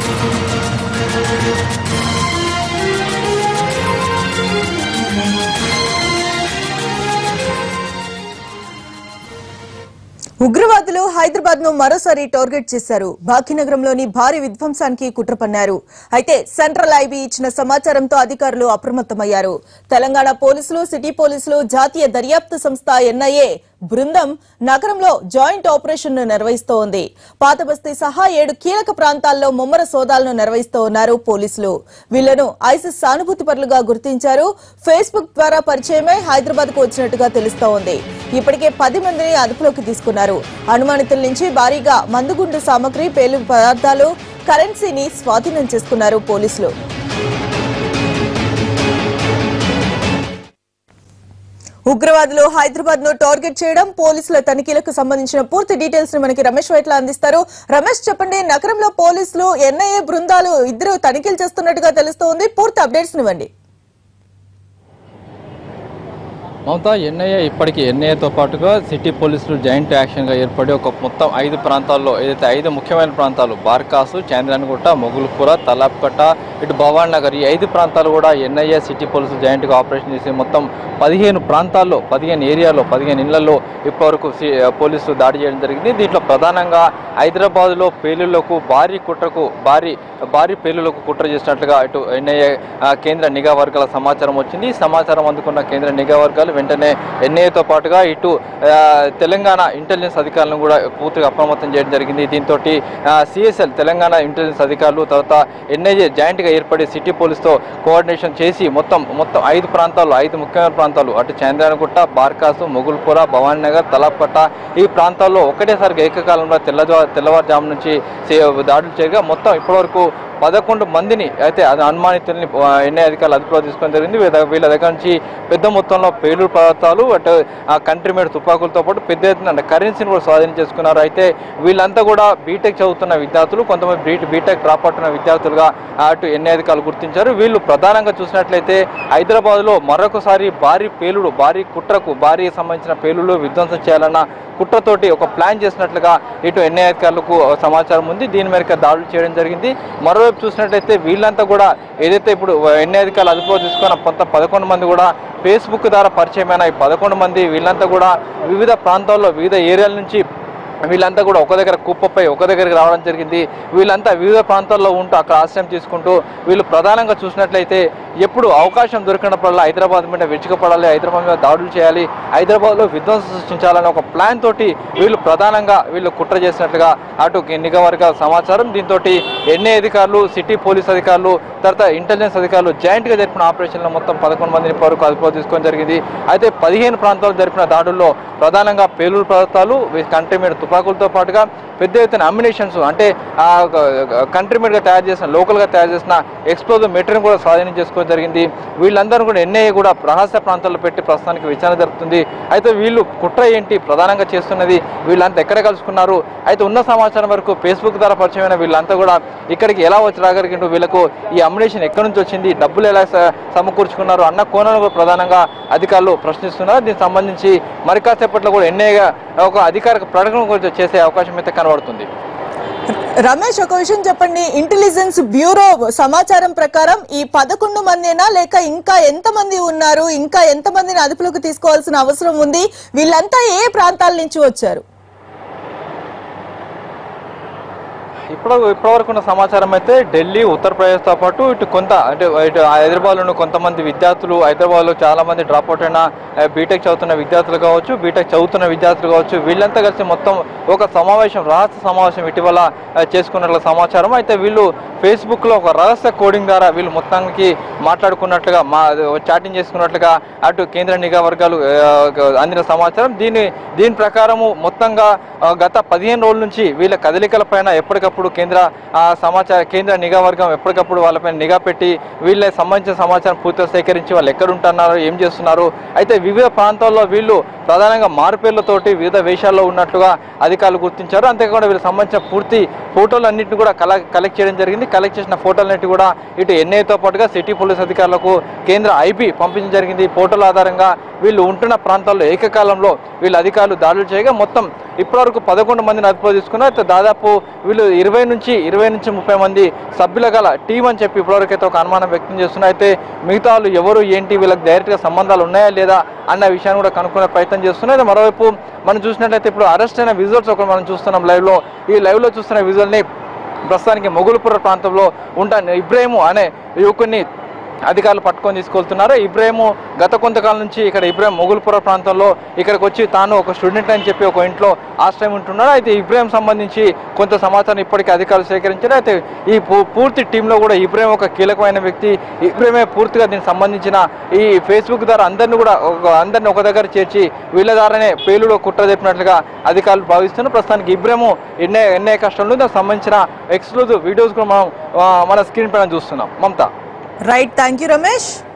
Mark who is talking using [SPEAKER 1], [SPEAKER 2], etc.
[SPEAKER 1] ఉగ్రవాదులు హైదరాబాద్ ను మరోసారి టార్గెట్ చేశారు భాగ్యనగరంలోని భారీ విధ్వంసానికి కుట్ర పన్నారు అయితే సెంట్రల్ ఐబీ ఇచ్చిన సమాచారంతో అధికారులు అప్రమత్తమయ్యారు తెలంగాణ పోలీసులు సిటీ పోలీసులు జాతీయ దర్యాప్తు సంస్థ ఎన్ఐఏ బృందం నగరంలో జాయింట్ ఆపరేషన్ ను నిర్వహిస్తోంది పాతబస్తీ సహా ఏడు కీలక ప్రాంతాల్లో ముమ్మర సోదాలను నిర్వహిస్తూ ఉన్నారు పోలీసులు వీళ్లను ఐసిస్ సానుభూతి పరులుగా గుర్తించారు ఫేస్బుక్ ద్వారా పరిచయమై హైదరాబాద్ కు వచ్చినట్టుగా తెలుస్తోంది ఇప్పటికే పది మందిని అదుపులోకి తీసుకున్నారు అనుమానితుల నుంచి భారీగా మందుగుండు సామగ్రి పేలు పదార్థాలు కరెన్సీని స్వాధీనం చేసుకున్నారు పోలీసులు ఉగ్రవాదులు హైదరాబాద్ ను టార్గెట్ చేయడం పోలీసుల తనిఖీలకు సంబంధించిన పూర్తి డీటెయిల్స్ ని మనకి రమేష్ వైట్ల అందిస్తారు రమేష్ చెప్పండి నగరంలో పోలీసులు ఎన్ఐఏ బృందాలు ఇద్దరు తనిఖీలు చేస్తున్నట్టుగా తెలుస్తోంది పూర్తి అప్డేట్స్ ఇవ్వండి
[SPEAKER 2] మమతా ఎన్ఐఏ ఇప్పటికీ ఎన్ఐఏతో పాటుగా సిటీ పోలీసులు జాయింట్ యాక్షన్గా ఏర్పడి ఒక మొత్తం ఐదు ప్రాంతాల్లో ఏదైతే ఐదు ముఖ్యమైన ప్రాంతాలు బార్కాసు చాంద్రాయణగుట్ట మొగులుపుర తలాప్కట్ట ఇటు భవాన్ నగర్ ఈ ఐదు ప్రాంతాలు కూడా ఎన్ఐఏ సిటీ పోలీసులు జాయింట్గా ఆపరేషన్ చేసి మొత్తం పదిహేను ప్రాంతాల్లో పదిహేను ఏరియాలో పదిహేను ఇళ్లలో ఇప్పటివరకు సి- పోలీసులు దాడి చేయడం జరిగింది దీంట్లో ప్రధానంగా హైదరాబాద్లో పేలుళ్లకు భారీ కుట్రకు భారీ భారీ పేలుళ్లకు కుట్ర చేసినట్లుగా ఇటు ఎన్ఐఏ ఆ, కేంద్ర నిఘా వర్గాల సమాచారం వచ్చింది ఈ సమాచారం అందుకున్న కేంద్ర నిఘా వర్గాలు వెంటనే ఎన్ఐఏతో పాటుగా ఇటు ఆ, తెలంగాణ ఇంటెలిజెన్స్ అధికారులను కూడా పూర్తిగా అప్రమత్తం చేయడం జరిగింది దీంతో సిఎస్ఎల్ తెలంగాణ ఇంటెలిజెన్స్ అధికారులు తర్వాత ఎన్ఐఏ జాయింట్గా ఏర్పడి సిటీ పోలీస్తో కోఆర్డినేషన్ చేసి మొత్తం మొత్తం ఐదు ప్రాంతాల్లో ఐదు ముఖ్యమైన ప్రాంతాలు అటు చాంద్రాయణగుట్ట బార్కాసు మొగుల్పుర భవానీ నగర్ తలాపట్ట ఈ ప్రాంతాల్లో ఒకటేసారి ఏకకాలంలో తెల్లవారు తెల్లవారుజాము నుంచి చే- దాడులు చేయగా మొత్తం ఇప్పటివరకు పదకొండు మందిని అయితే అది అనుమానితుల్ని ఆ, ఎన్ఐ అధికారులు అదుపులో తీసుకోవడం జరిగింది వీళ్ళ వీళ్ళ దగ్గర నుంచి పెద్ద మొత్తంలో పేలుడు పదార్థాలు అటు ఆ కంట్రీ మేడ్ తుపాకులతో పాటు పెద్ద ఎత్తున అంటే కరెన్సీని కూడా స్వాధీనం చేసుకున్నారు అయితే వీళ్ళంతా కూడా బీటెక్ చదువుతున్న విద్యార్థులు కొంతమంది బీ బీటెక్ డ్రాప్ అవుతున్న విద్యార్థులుగా అటు ఎన్ఐ అధికారులు గుర్తించారు వీళ్ళు ప్రధానంగా చూసినట్లయితే హైదరాబాద్లో మరొకసారి భారీ పేలుడు భారీ కుట్రకు భారీ సంబంధించిన పేలుడు విధ్వంసం చేయాలన్న కుట్రతోటి ఒక ప్లాన్ చేసినట్లుగా ఇటు ఎన్ఐ అధికారులకు సమాచారం ఉంది దీని మేరకు దాడులు చేయడం జరిగింది మరోవైపు చూసినట్లయితే వీళ్ళంతా కూడా ఏదైతే ఇప్పుడు ఎన్ఐ అధికారులు అదుపులో తీసుకున్న కొంత పదకొండు మంది కూడా ఫేస్బుక్ ద్వారా పరిచయమైన ఈ పదకొండు మంది వీళ్ళంతా కూడా వివిధ ప్రాంతాల్లో వివిధ ఏరియాల నుంచి వీళ్ళంతా కూడా ఒక దగ్గర కుప్పపై ఒక దగ్గరికి రావడం జరిగింది వీళ్ళంతా వివిధ ప్రాంతాల్లో ఉంటూ అక్కడ ఆశ్రయం తీసుకుంటూ వీళ్ళు ప్రధానంగా చూసినట్లయితే ఎప్పుడు అవకాశం దొరికినప్పుడల్లా హైదరాబాద్ మీద వెచ్చుకపడాలి హైదరాబాద్ మీద దాడులు చేయాలి హైదరాబాద్లో విధ్వంసం సృష్టించాలనే ఒక ప్లాన్ తోటి వీళ్ళు ప్రధానంగా వీళ్ళు కుట్ర చేసినట్లుగా అటు నిఘా వర్గాల సమాచారం దీంతో ఎన్ఏ అధికారులు సిటీ పోలీస్ అధికారులు తర్వాత ఇంటెలిజెన్స్ అధికారులు జాయింట్గా జరిపిన ఆపరేషన్లో మొత్తం పదకొండు మందిని వరకు అదుపులో తీసుకోవడం జరిగింది అయితే పదిహేను ప్రాంతాలు జరిపిన దాడుల్లో ప్రధానంగా పేలుడు పదార్థాలు కంట్రీ మీద తుపాకులతో పాటుగా పెద్ద ఎత్తున అమ్యునేషన్స్ అంటే ఆ కంట్రీ మీడ్గా తయారు చేసిన లోకల్గా తయారు చేసిన ఎక్స్ప్లోజివ్ మెటీరియల్ కూడా స్వాధీనం చేసుకోవడం జరిగింది వీళ్ళందరూ కూడా ఎన్ఐఏ కూడా రహస్య ప్రాంతాల్లో పెట్టి ప్రస్తుతానికి విచారణ జరుపుతుంది అయితే వీళ్ళు కుట్ర ఏంటి ప్రధానంగా చేస్తున్నది వీళ్ళంతా ఎక్కడ కలుసుకున్నారు అయితే ఉన్న సమాచారం వరకు ఫేస్బుక్ ద్వారా పరిచయమైన వీళ్ళంతా కూడా ఇక్కడికి ఎలా వచ్చి రాగలిగిండు వీళ్ళకు ఈ అమ్యునేషన్ ఎక్కడి నుంచి వచ్చింది డబ్బులు ఎలా స- సమకూర్చుకున్నారు అన్న కోణంలో కూడా ప్రధానంగా అధికారులు ప్రశ్నిస్తున్నారు దీనికి సంబంధించి మరి కాసేపట్లో కూడా ఎన్ఐగా ఒక అధికారిక ప్రకటన కూడా చేసే అవకాశం అయితే కనబడుతుంది
[SPEAKER 1] రమేష్ ఒక విషయం చెప్పండి ఇంటెలిజెన్స్ బ్యూరో సమాచారం ప్రకారం ఈ పదకొండు మందేనా లేక ఇంకా ఎంత మంది ఉన్నారు ఇంకా ఎంత మందిని అదుపులోకి తీసుకోవాల్సిన అవసరం ఉంది వీళ్ళంతా ఏ ప్రాంతాల నుంచి వచ్చారు
[SPEAKER 2] ఇప్పుడు ఇప్పటివరకు ఉన్న సమాచారం అయితే ఢిల్లీ ఉత్తరప్రదేశ్తో పాటు ఇటు కొంత అంటే ఇటు హైదరాబాద్లో ఉన్న కొంతమంది విద్యార్థులు హైదరాబాద్లో చాలా మంది డ్రాప్ అవుట్ అయిన ఆ, బీటెక్ చదువుతున్న విద్యార్థులు కావచ్చు బీటెక్ చదువుతున్న విద్యార్థులు కావచ్చు వీళ్ళంతా కలిసి మొత్తం ఒక సమావేశం రహస్య సమావేశం ఇటీవల ఆ, చేసుకున్నట్ల సమాచారం అయితే వీళ్ళు ఫేస్బుక్లో ఒక రహస్య కోడింగ్ ద్వారా వీళ్ళు మొత్తానికి మాట్లాడుకున్నట్లుగా మా చాటింగ్ చేసుకున్నట్లుగా అటు కేంద్ర నిఘా వర్గాలు ఆ, అందిన సమాచారం దీని దీని ప్రకారము మొత్తంగా ఆ, గత పదిహేను రోజుల నుంచి వీళ్ళ కదలికల పైన ఎప్పటికప్పుడు కేంద్ర ఆ, సమాచార కేంద్ర నిఘా వర్గం ఎప్పటికప్పుడు వాళ్ళపైన నిఘా పెట్టి వీళ్ళకి సంబంధించిన సమాచారం పూర్తిగా సేకరించి వాళ్ళు ఎక్కడ ఉంటున్నారు ఏం చేస్తున్నారు అయితే వివిధ ప్రాంతాల్లో వీళ్ళు ప్రధానంగా మారుపేర్లతోటి వివిధ వేషాల్లో ఉన్నట్లుగా అధికారులు గుర్తించారు అంతేకాకుండా వీళ్ళకి సంబంధించిన పూర్తి ఫోటోలు అన్నింటిని కూడా కల కలెక్ట్ చేయడం జరిగింది కలెక్ట్ చేసిన ఫోటోలన్నిటి కూడా ఇటు ఎన్ఐతో పాటుగా సిటీ పోలీస్ అధికారులకు కేంద్ర ఐబీ పంపించడం జరిగింది ఈ ఫోటోల ఆధారంగా వీళ్ళు ఉంటున్న ప్రాంతాల్లో ఏకకాలంలో వీళ్ళు అధికారులు దాడులు చేయగా మొత్తం ఇప్పటివరకు పదకొండు మందిని అదుపులో తీసుకున్నారు అయితే దాదాపు వీళ్ళు ఇరవై ఇరవై నుంచి ఇరవై నుంచి ముప్పై మంది సభ్యుల గల టీం అని చెప్పి ఇప్పటివరకు అయితే ఒక అనుమానం వ్యక్తం చేస్తున్నారు అయితే మిగతా వాళ్ళు ఎవరు ఏంటి వీళ్ళకి డైరెక్ట్గా సంబంధాలు ఉన్నాయా లేదా అన్న విషయాన్ని కూడా కనుక్కునే ప్రయత్నం చేస్తున్నారు అయితే మరోవైపు మనం చూసినట్లయితే ఇప్పుడు అరెస్ట్ అయిన విజువల్స్ ఒకటి మనం చూస్తున్నాం లైవ్లో ఈ లైవ్లో చూస్తున్న విజువల్ని ప్రస్తుతానికి మొగులుపుర ప్రాంతంలో ఉంటాను ఇబ్రాహిం అనే యువకుడిని అధికారులు పట్టుకొని తీసుకెళ్తున్నారు ఇబ్రాహిం గత కొంతకాలం నుంచి ఇక్కడ ఇబ్రాహిం మొగుల్పుర ప్రాంతంలో ఇక్కడికి వచ్చి తాను ఒక స్టూడెంట్ అని చెప్పి ఒక ఇంట్లో ఆశ్రయం ఉంటున్నాడు అయితే ఇబ్రాహిం సంబంధించి కొంత సమాచారం ఇప్పటికీ అధికారులు సేకరించారు అయితే ఈ పూ- పూర్తి టీంలో కూడా ఇబ్రాహిం ఒక కీలకమైన వ్యక్తి ఇబ్రాహిమే పూర్తిగా దీనికి సంబంధించిన ఈ ఫేస్బుక్ ద్వారా అందరిని కూడా ఒక అందరిని ఒక దగ్గర చేర్చి వీళ్ళ ద్వారానే పేలులో కుట్ర చెప్పినట్లుగా అధికారులు భావిస్తున్నారు ప్రస్తుతానికి ఇబ్రాహిం ఎన్నే ఎన్నే కష్టంలో దానికి సంబంధించిన ఎక్స్క్లూజివ్ వీడియోస్ కూడా మనం ఆ, మన స్క్రీన్ పైన చూస్తున్నాం Mamata
[SPEAKER 1] right thank you Ramesh